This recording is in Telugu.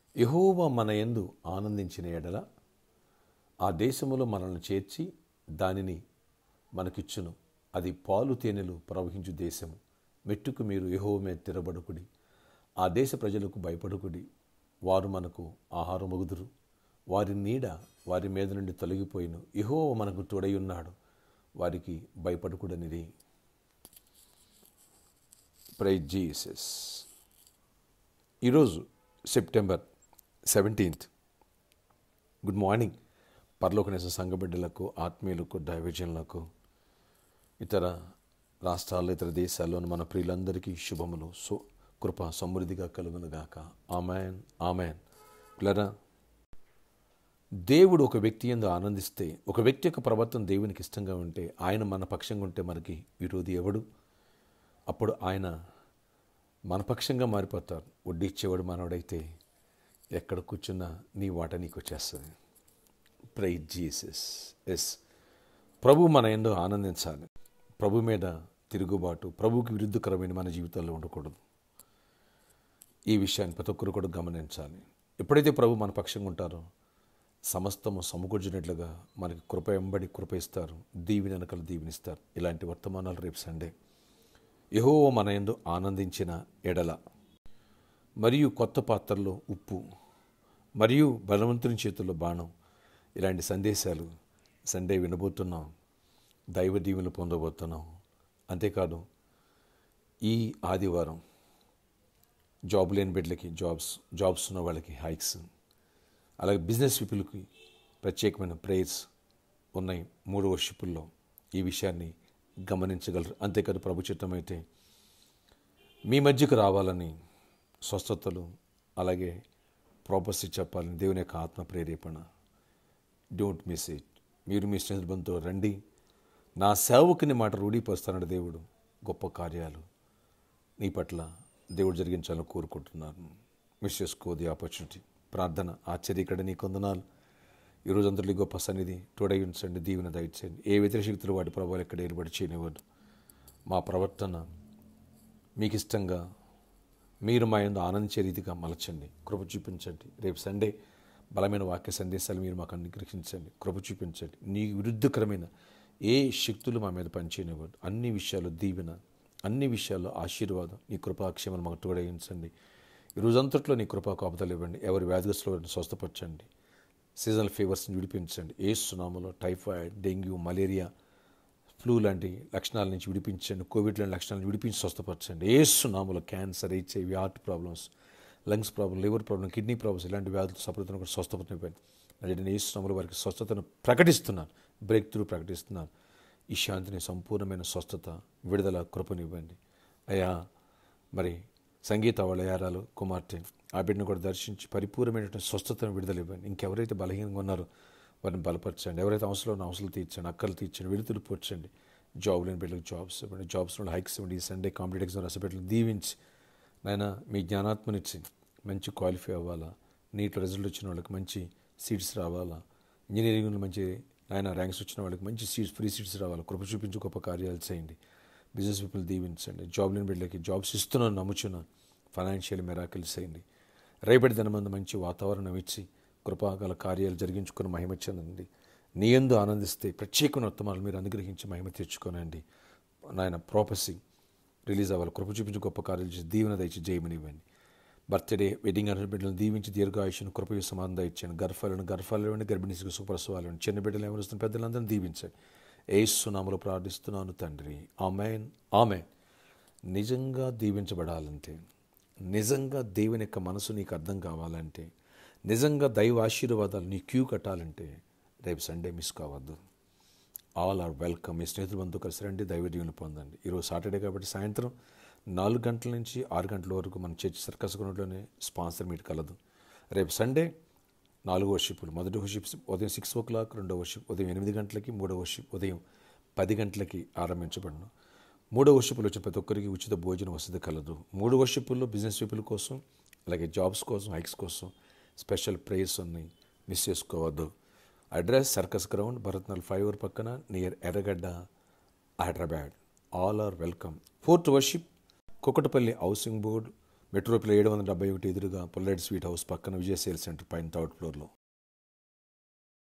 యహోవా మన యందు ఆనందించిన ఎడల ఆ దేశములో మనల్ని చేర్చి దానిని మనకిచ్చును అది పాలు తేనెలు ప్రవహించు దేశము మెట్టుకు మీరు యహోవ మీద తిరబడుకుడి ఆ దేశ ప్రజలకు భయపడుకుడి వారు మనకు ఆహారమగుదురు వారి నీడ వారి మీద నుండి తొలగిపోయిను యహోవ మనకు తోడై ఉన్నాడు వారికి భయపడకూడనిది ప్రైజ్ జీసస్ ఈరోజు సెప్టెంబర్ సెవెంటీన్త్ గుడ్ మార్నింగ్ పరలోకనేస సంఘ బిడ్డలకు ఆత్మీయులకు దైవజనులకు ఇతర రాష్ట్రాల్లో ఇతర దేశాల్లోని మన ప్రియులందరికీ శుభములు సో కృప సమృద్ధిగా కలుగునుగాక ఆమెన్ ఆమెన్ పిల్లరా దేవుడు ఒక వ్యక్తి ఎందు ఆనందిస్తే ఒక వ్యక్తి యొక్క ప్రవర్తన దేవునికి ఇష్టంగా ఉంటే ఆయన మన పక్షంగా ఉంటే మనకి విరోధి ఎవడు అప్పుడు ఆయన మన పక్షంగా మారిపోతారు వడ్డీ ఇచ్చేవాడు మనవాడైతే ఎక్కడ కూర్చున్నా నీ వాట నీకు వచ్చేస్తుంది ప్రై జీసస్ ఎస్ ప్రభు మన ఎందు ఆనందించాలి ప్రభు మీద తిరుగుబాటు ప్రభుకి విరుద్ధకరమైన మన జీవితాల్లో ఉండకూడదు ఈ విషయాన్ని ప్రతి ఒక్కరు కూడా గమనించాలి ఎప్పుడైతే ప్రభు మన పక్షంగా ఉంటారో సమస్తము సమకూర్చినట్లుగా మనకి కృప ఎంబడి కృప ఇస్తారు దీవిని వెనకలు దీవినిస్తారు ఇలాంటి వర్తమానాలు రేపు సండే యహో మన ఎందు ఆనందించిన ఎడల మరియు కొత్త పాత్రలో ఉప్పు మరియు బలవంతుని చేతుల్లో బాణం ఇలాంటి సందేశాలు సండే వినబోతున్నాం దైవ దీవెనలు పొందబోతున్నాం అంతేకాదు ఈ ఆదివారం జాబ్ లేని బిడ్డలకి జాబ్స్ జాబ్స్ ఉన్న వాళ్ళకి హైక్స్ అలాగే బిజినెస్ పీపుల్కి ప్రత్యేకమైన ప్రేయర్స్ ఉన్నాయి మూడు వర్షిపుల్లో ఈ విషయాన్ని గమనించగలరు అంతేకాదు ప్రభు చిత్తమైతే మీ మధ్యకు రావాలని స్వస్థతలు అలాగే ప్రాపర్సీ చెప్పాలని దేవుని యొక్క ఆత్మ ప్రేరేపణ డోంట్ మిస్ ఇట్ మీరు మీ స్నేహితులతో రండి నా సేవకుని మాట రూఢీపరుస్తానని దేవుడు గొప్ప కార్యాలు నీ పట్ల దేవుడు జరిగించాలని కోరుకుంటున్నాను మిస్ చేసుకో ది ఆపర్చునిటీ ప్రార్థన ఆశ్చర్య ఇక్కడ నీ కొందనాలు ఈరోజు అందరిలో గొప్ప సన్నిధి తోడై ఉంచండి దీవెన దయచేయండి ఏ వ్యతిరేక శక్తులు వాటి ప్రభావాలు ఎక్కడ ఏర్పడి చేయనివ్వదు మా ప్రవర్తన మీకు ఇష్టంగా మీరు మా యందు ఆనందించే రీతిగా మలచండి కృప చూపించండి రేపు సండే బలమైన వాక్య సందేశాలు మీరు మాకు అనుగ్రహించండి కృప చూపించండి నీ విరుద్ధకరమైన ఏ శక్తులు మా మీద పనిచేయనివ్వదు అన్ని విషయాలు దీవెన అన్ని విషయాల్లో ఆశీర్వాదం నీ కృపాక్షేమలు మాకు తోడయించండి ఈ రోజంతట్లో నీ కృపా కాపుతలు ఇవ్వండి ఎవరి వ్యాధిగ్రస్తులను స్వస్థపరచండి సీజనల్ ఫీవర్స్ని విడిపించండి ఏ సునామలో టైఫాయిడ్ డెంగ్యూ మలేరియా ఫ్లూ లాంటి లక్షణాల నుంచి విడిపించండి కోవిడ్ లాంటి లక్షణాలను విడిపించి స్వస్థపరచండి ఏ సునామలో cancer HIV heart problems lungs problem liver problem kidney problems ఇలాంటి వ్యాధులు సఫలతను కూడా స్వస్థపడిపోయింది అంటే నేను ఏ సునామలో వారికి స్వస్థతను ప్రకటిస్తున్నాను బ్రేక్ త్రూ ప్రకటిస్తున్నాను ఈ శాంతిని సంపూర్ణమైన స్వస్థత విడుదల కృపనివ్వండి అయ్యా మరి సంగీత వలయారాలు కుమార్తె ఆ బిడ్డను కూడా దర్శించి పరిపూర్ణమైనటువంటి స్వస్థతను విడుదల ఇవ్వండి ఇంకెవరైతే బలహీనంగా ఉన్నారో వారిని బలపరచండి ఎవరైతే అవసరం ఉన్న అవసరాలు తీర్చండి అక్కలు తీర్చండి విడుదల పోర్చండి జాబ్ లేని బిడ్డలకు జాబ్స్ ఇవ్వండి జాబ్స్ నుండి హైక్స్ ఇవ్వండి ఈ సండే కాంపిటేటివ్ ఎగ్జామ్ రసపెట్టలు దీవించి నాయన మీ జ్ఞానాత్మనిచ్చి మంచి క్వాలిఫై అవ్వాలా నీట్లో రిజల్ట్ వచ్చిన వాళ్ళకి మంచి సీట్స్ రావాలా ఇంజనీరింగ్లో మంచి ఆయన ర్యాంక్స్ వచ్చిన వాళ్ళకి మంచి సీట్స్ ఫ్రీ సీట్స్ రావాలి కృప చూపించి గొప్ప కార్యాలు చేయండి బిజినెస్ పీపుల్ దీవించండి జాబ్ లేని బిడ్డలకి జాబ్స్ ఇస్తున్నాను నమ్ముచున్నాను ఫైనాన్షియల్ మెరాకిల్స్ చేయండి రేపటి దినమందు మంచి వాతావరణం ఇచ్చి కృపాగల కార్యాలు జరిగించుకుని మహిమ చెందండి నీ ఎందు ఆనందిస్తే ప్రత్యేకమైన ఉత్తమాలు మీరు అనుగ్రహించి మహిమ తెచ్చుకోనండి నాయన ప్రాపసీ రిలీజ్ అవ్వాలి కృప చూపించి గొప్ప కార్యాలు చేసి దీవెన దయచి జయమనివ్వండి బర్త్డే వెడ్డింగ్ అనే బిడ్డలను దీవించి దీర్ఘాయుషను కృపయు సమానం దయచండి గర్భాలను గర్భాలు ఇవ్వండి గర్భిణీసుకు సుప్రసవాలు చిన్న బిడ్డలు ఎవరిస్తున్న పెద్దలందరినీ దీవించండి ఏసునామలు ప్రార్థిస్తున్నాను తండ్రి ఆమెన్ ఆమెన్ నిజంగా దీవించబడాలంటే నిజంగా దేవుని యొక్క మనసు నీకు అర్థం కావాలంటే నిజంగా దైవ ఆశీర్వాదాలు నీ క్యూ కట్టాలంటే రేపు సండే మిస్ కావద్దు ఆల్ ఆర్ వెల్కమ్ మీ స్నేహితులు బంధు కలిసి రండి దైవ దీవెన పొందండి ఈరోజు సాటర్డే కాబట్టి సాయంత్రం నాలుగు గంటల నుంచి ఆరు గంటల వరకు మన చర్చ్ సర్కస్ గ్రౌండ్లోనే స్పాన్సర్ మీట్ కలదు రేపు సండే నాలుగో వర్షిప్లు మొదటి వర్షిప్ ఉదయం సిక్స్ ఓ క్లాక్ రెండో వర్షిప్ ఉదయం ఎనిమిది గంటలకి మూడో వర్షిప్ ఉదయం పది గంటలకి ఆరంభించబడను మూడో వర్షిపులు వచ్చిన ప్రతి ఒక్కరికి ఉచిత భోజనం వసతి కలదు మూడు వర్షిపుల్లో బిజినెస్ పీపుల్ కోసం అలాగే జాబ్స్ కోసం హైక్స్ కోసం స్పెషల్ ప్రేయర్స్ ఉన్నాయి మిస్ చేసుకోవద్దు అడ్రస్ సర్కస్ గ్రౌండ్ భరత్నల్ ఫ్లైఓవర్ పక్కన near Erragadda Hyderabad all are welcome fourth worship Kukatpally housing board మెట్రోపిల్ ఏడు వందల డెబ్బై ఒకటి ఎదురుగా పొల్లెడ్ స్వీట్ హౌస్ పక్కన విజయ్ సేల్ సెంటర్ పైన థర్డ్ ఫ్లోర్లో